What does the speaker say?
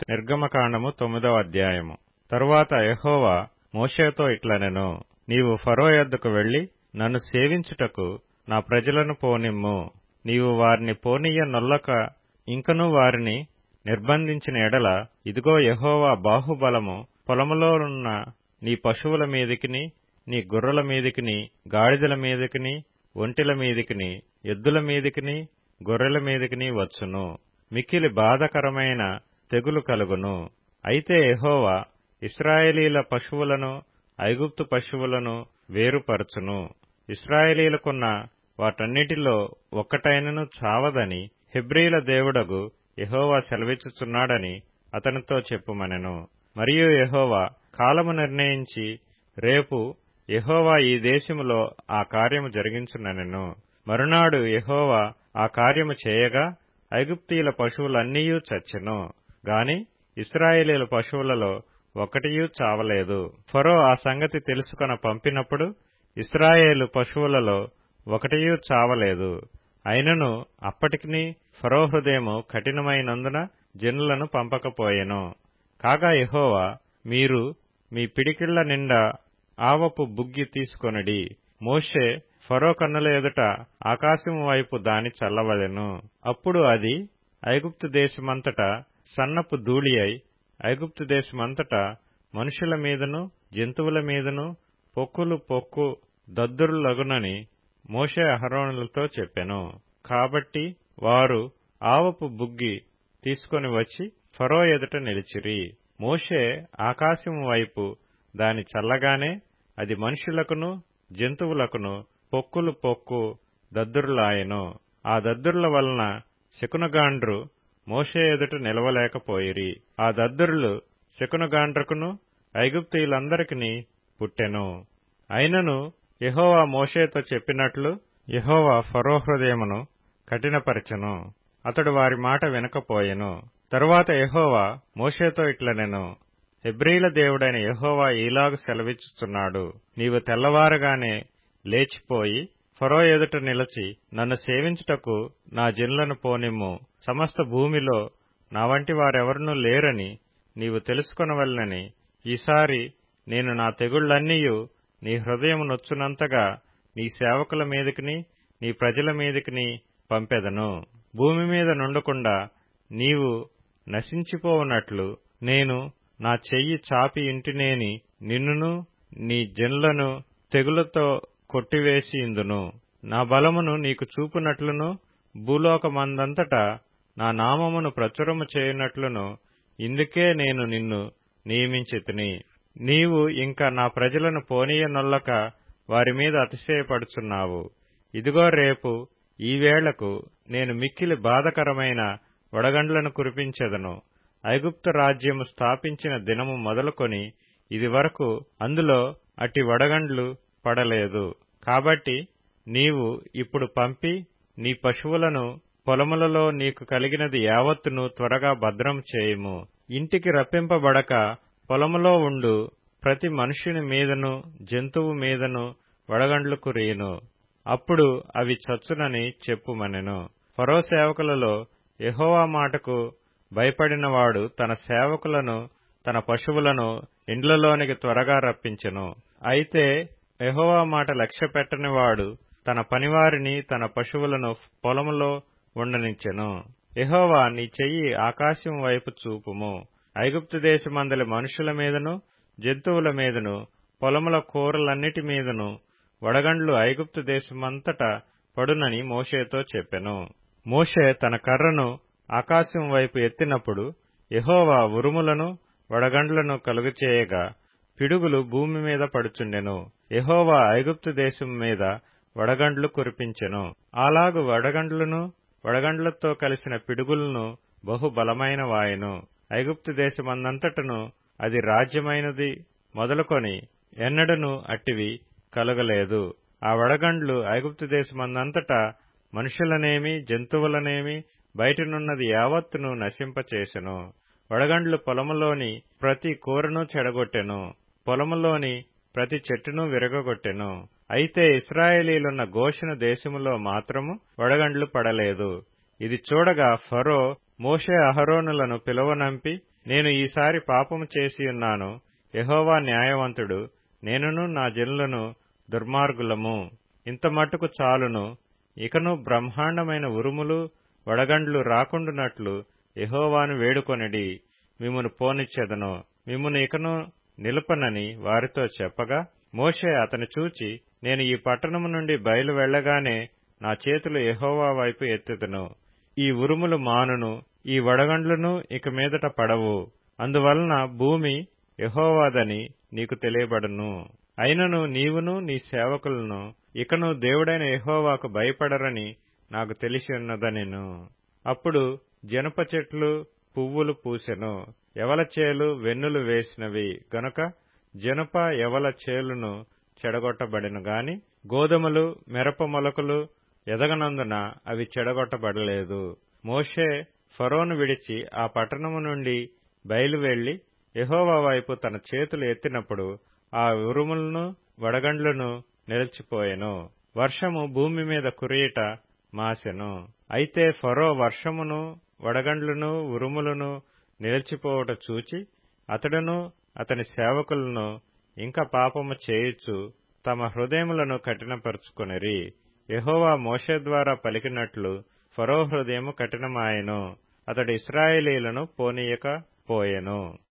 నిర్గమకాండము తొమ్మిదవ అధ్యాయము తరువాత యెహోవా మోషేతో ఇట్లనెను నీవు ఫరో యొద్దకు వెళ్లి నన్ను సేవించుటకు నా ప్రజలను పోనిమ్ము నీవు వారిని పోనీయ నొల్లక ఇంకను వారిని నిర్బంధించిన ఎడల ఇదిగో యెహోవా బాహుబలము పొలములోనున్న నీ పశువుల మీదికిని నీ గుర్రల మీదికిని గాడిదల మీదికిని ఒంటెల మీదికిని ఎద్దుల మీదికిని గొర్రెల మీదికిని వచ్చును మిక్కిలి బాధకరమైన తెగులు కలుగును అయితే యెహోవా ఇశ్రాయేలీల పశువులను ఐగుప్తు పశువులను వేరుపరచును ఇశ్రాయేలీలకున్న వాటన్నిటిలో ఒక్కటైనను చావదని హెబ్రీల దేవుడగు యెహోవా సెలవిచ్చుచున్నాడని అతనితో చెప్పుమనెను మరియు యెహోవా కాలము నిర్ణయించి రేపు యెహోవా ఈ దేశములో ఆ కార్యము జరిగించుననెను మరునాడు యెహోవా ఆ కార్యము చేయగా ఐగుప్తీయుల పశువులన్నీయూ చచ్చెను గాని ఇశ్రాయేలీల పశువులలో ఒకటియూ చావలేదు ఫరో ఆ సంగతి తెలుసుకొన పంపినప్పుడు ఇశ్రాయేలు పశువులలో ఒకటియూ చావలేదు అయినను అప్పటికిని ఫరో హృదయము కఠినమైనందున జనులను పంపకపోయెను కాగా యెహోవా మీరు మీ పిడికిళ్ల నిండా ఆవపు బుగ్గి తీసుకొనిడి మోషే ఫరో కన్నుల ఎదుట ఆకాశము వైపు దాని చల్లవలెను అప్పుడు అది ఐగుప్తు దేశమంతటా సన్నపు ధూళి అయి ఐగుప్తు దేశమంతటా మనుషుల మీదను జంతువుల మీదను పొక్కులు పొక్కు దద్దురులగునని మోషే అహరోనులతో చెప్పెను కాబట్టి వారు ఆవపు బుగ్గి తీసుకొని వచ్చి ఫరో ఎదుట నిలిచిరి మోషే ఆకాశము వైపు దాని చల్లగానే అది మనుషులకును జంతువులకును పొక్కులు పొక్కు దద్దురులాయెను ఆ దద్దురుల వలన శకునగాండ్రు మోషే ఎదుట నిలవలేకపోయిరి ఆ దద్దురులు శకునగాండ్రకును ఐగుప్తీయులందరికీ పుట్టెను అయినను యెహోవా మోషేతో చెప్పినట్లు యెహోవా ఫరో హృదయమును కఠినపరచెను అతడు వారి మాట వినకపోయెను తరువాత యెహోవా మోషేతో ఇట్లనెను హెబ్రీల దేవుడైన యెహోవా ఈలాగు సెలవిచ్చుచున్నాడు నీవు తెల్లవారగానే లేచిపోయి ఫరో ఎదుట నిలచి నన్ను సేవించుటకు నా జనులను పోనిమ్ము సమస్త భూమిలో నా వంటి వారెవరనూ లేరని నీవు తెలుసుకొనవలనని ఈసారి నేను నా తెగుళ్లన్నీయు నీ హృదయం నొచ్చునంతగా నీ సేవకుల మీదికిని నీ ప్రజల మీదికిని పంపెదను భూమి మీద నుండకుండా నీవు నశించిపోవునట్లు నేను నా చెయ్యి చాపి ఇంటినేని నిన్నును నీ జనులను తెగులతో కొట్టివేసి ఇందును నా బలమును నీకు చూపునట్లును భూలోకమందంతటా నా నామమును ప్రచురము చేయునట్లును ఇందుకే నేను నిన్ను నియమించితిని నీవు ఇంకా నా ప్రజలను పోనీయనొల్లక వారి మీద అతిశయపడుచున్నావు ఇదిగో రేపు ఈ వేళకు నేను మిక్కిలి బాధకరమైన వడగండ్లను కురిపించెదను ఐగుప్తు రాజ్యము స్థాపించిన దినము మొదలుకొని ఇది వరకు అందులో అట్టి వడగండ్లు పడలేదు కాబట్టి నీవు ఇప్పుడు పంపి నీ పశువులను పొలములలో నీకు కలిగినది యావత్తును త్వరగా భద్రం చేయుము ఇంటికి రప్పింపబడక పొలములో ఉండు ప్రతి మనుష్యుని మీదను జంతువు మీదను వడగండ్లు కురియును అప్పుడు అవి చచ్చునని చెప్పుమనెను ఫరో సేవకులలో యెహోవా మాటకు భయపడినవాడు తన సేవకులను తన పశువులను ఇండ్లలోనికి త్వరగా రప్పించెను అయితే యెహోవా మాట లక్ష్యపెట్టనివాడు తన పనివారిని తన పశువులను పొలములో ఉండనిచ్చెను యెహోవా నీ చెయ్యి ఆకాశం వైపు చూపుము ఐగుప్తు దేశమందలి మనుషుల మీదను జంతువుల మీదను పొలముల కూరలన్నిటి మీదను వడగండ్లు ఐగుప్తు దేశమంతటా పడునని మోషేతో చెప్పెను మోషే తన కర్రను ఆకాశం వైపు ఎత్తినప్పుడు యెహోవా ఉరుములను వడగండ్లను కలుగచేయగా పిడుగులు భూమి మీద పడుచుండెను యెహోవా ఐగుప్తు దేశం మీద వడగండ్లు కురిపించెను అలాగు వడగండ్లను వడగండ్లతో కలిసిన పిడుగులను బహు బలమైన వాయెను ఐగుప్తు దేశమందంతటను అది రాజ్యమైనది మొదలుకొని ఎన్నడను అట్టివి కలగలేదు ఆ వడగండ్లు ఐగుప్తు దేశమందంతటా మనుషులనేమి జంతువులనేమి బయటనున్నది యావత్తును నశింపచేసెను వడగండ్లు పొలములోని ప్రతి కూరను చెడగొట్టెను పొలములోని ప్రతి చెట్టును విరగగొట్టెను అయితే ఇస్రాయేలీలున్న గోషెను దేశములో మాత్రము వడగండ్లు పడలేదు ఇది చూడగా ఫరో మోషే అహరోనులను పిలువనంపి నేను ఈసారి పాపము చేసియున్నాను యహోవా న్యాయవంతుడు నేనును నా జనులను దుర్మార్గులము ఇంత మట్టుకు చాలును ఇకను బ్రహ్మాండమైన ఉరుములు వడగండ్లు రాకుండునట్లు యహోవాను వేడుకొనిడి మిమ్మును పోనిచ్చెదను మిమ్మును ఇకను నిలుపనని వారితో చెప్పగా మోషే అతని చూచి నేను ఈ పట్టణము నుండి బయలు వెళ్లగానే నా చేతులు యహోవా వైపు ఎత్తెదను ఈ ఉరుములు మానును ఈ వడగండ్లును ఇక మీదట పడవు అందువలన భూమి యహోవాదని నీకు తెలియబడును అయినను నీవును నీ సేవకులను ఇకను దేవుడైన యహోవాకు భయపడరని నాకు తెలిసి ఉన్నదనెను అప్పుడు జనప చెట్లు పువ్వులు పూసెను ఎవల చేలు వెన్నులు వేసినవి గనుక జనప ఎవల చేలును చెడగొట్టబడిను గాని గోధుమలు మిరప మొలకలు ఎదగనందున అవి చెడగొట్టబడలేదు మోషే ఫరోను విడిచి ఆ పట్టణము నుండి బయలు వెళ్లి యహోవా వైపు తన చేతులు ఎత్తినప్పుడు ఆ ఉరుములను వడగండ్లను నిలిచిపోయెను వర్షము భూమి మీద కురియుట మాసెను అయితే ఫరో వర్షమును వడగండ్లను ఉరుములను నిలిచిపోవుట చూచి అతడును అతని సేవకులను ఇంకా పాపము చేయుచు తమ హృదయములను కఠినపరుచుకొనిరి యహోవా మోషే ద్వారా పలికినట్లు ఫరో హృదయము కఠినమాయెను అతడు ఇస్రాయేలీలను పోనీయక పోయెను